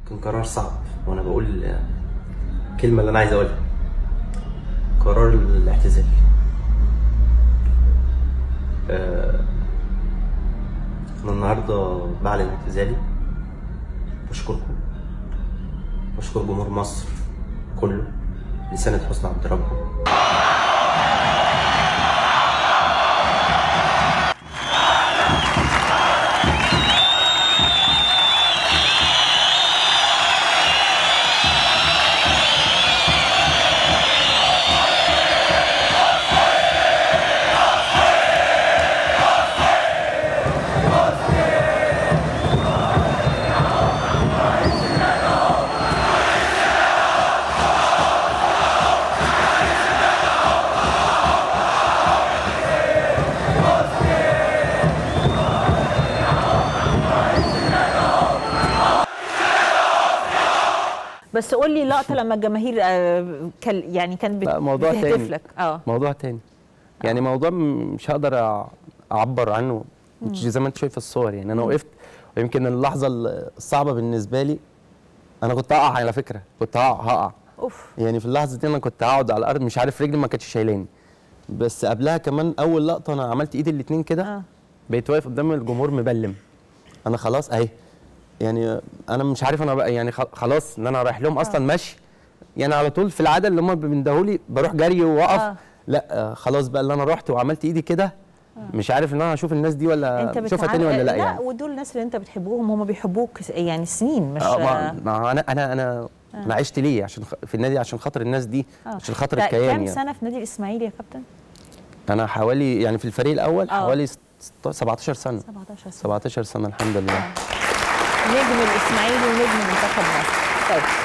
كان قرار صعب وانا بقول الكلمه اللي انا عايز اقولها قرار الاعتزال آه، انا النهارده بعلن اعتزالي بشكركم بشكر جمهور مصر كله لسنة حسن عبد ربه بس قول لي لقطه لما الجماهير آه، كان يعني كانت بت- لا، موضوع بتهتف تاني. لك اه موضوع تاني يعني موضوع م- مش هقدر أع- اعبر عنه مش زي ما انت شايف الصور يعني انا وقفت ويمكن اللحظه الصعبه بالنسبه لي انا كنت هقع على فكره كنت هقع هقع اوف يعني في اللحظه دي انا كنت هقعد على الارض مش عارف رجلي ما كانتش شايلاني بس قبلها كمان اول لقطه انا عملت ايدي الاتنين كده اه بقيت واقف قدام الجمهور مبلم انا خلاص اهي يعني انا مش عارف انا بقى يعني خ- خلاص ان انا رايح لهم اصلا ماشي يعني على طول في العاده اللي هم بيندهولي بروح جري واقف آه. لا آه خلاص بقى اللي انا رحت وعملت ايدي كده مش عارف ان انا هشوف الناس دي ولا انت اشوفها بتعامل- تاني ولا لا, لا يعني ودول الناس اللي انت بتحبهم هم بيحبوك س- يعني سنين مش آه ما ما انا انا انا انا عشت ليه عشان خ- في النادي عشان خاطر الناس دي آه. عشان خاطر لا، الكيان كام يعني سنه في نادي الاسماعيلي يا كابتن انا حوالي يعني في الفريق الاول آه. حوالي ست- 17 سنه 17 سنه 17 سنه الحمد لله نجم الاسماعيلي ونجم منتخب مصر طيب